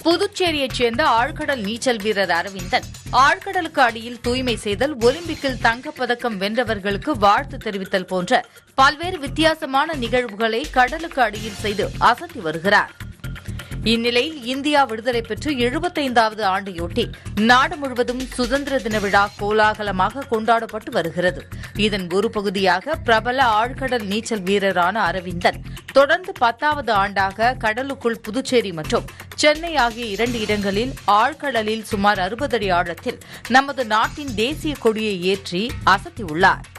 புதுச்சேரியைச் சேர்ந்த ஆழ்கடல் நீச்சல் வீரர் அரவிந்தன் ஆழ்கடலுக்கு அடியில் தூய்மை செய்தல் ஒலிம்பிக்கில் தங்கப்பதக்கம் வென்றவர்களுக்கு வாழ்த்து தெரிவித்தல் போன்ற பல்வேறு வித்தியாசமான நிகழ்வுகளை கடலுக்கு அடியில் செய்து அசத்தி வருகிறார் இந்நிலையில் இந்தியா விடுதலை பெற்று எழுபத்தைந்தாவது ஆண்டையொட்டி நாடு முழுவதும் சுதந்திர தின விழா கோலாகலமாக கொண்டாடப்பட்டு வருகிறது இதன் ஒரு பகுதியாக பிரபல ஆழ்கடல் நீச்சல் வீரரான அரவிந்தன் தொடர்ந்து பத்தாவது ஆண்டாக கடலுக்குள் புதுச்சேரி மற்றும் சென்னை ஆகிய இரண்டு இடங்களில் ஆழ்கடலில் சுமார் அறுபது அடி ஆழத்தில் நமது நாட்டின் தேசிய கொடியை ஏற்றி அசத்தியுள்ளார்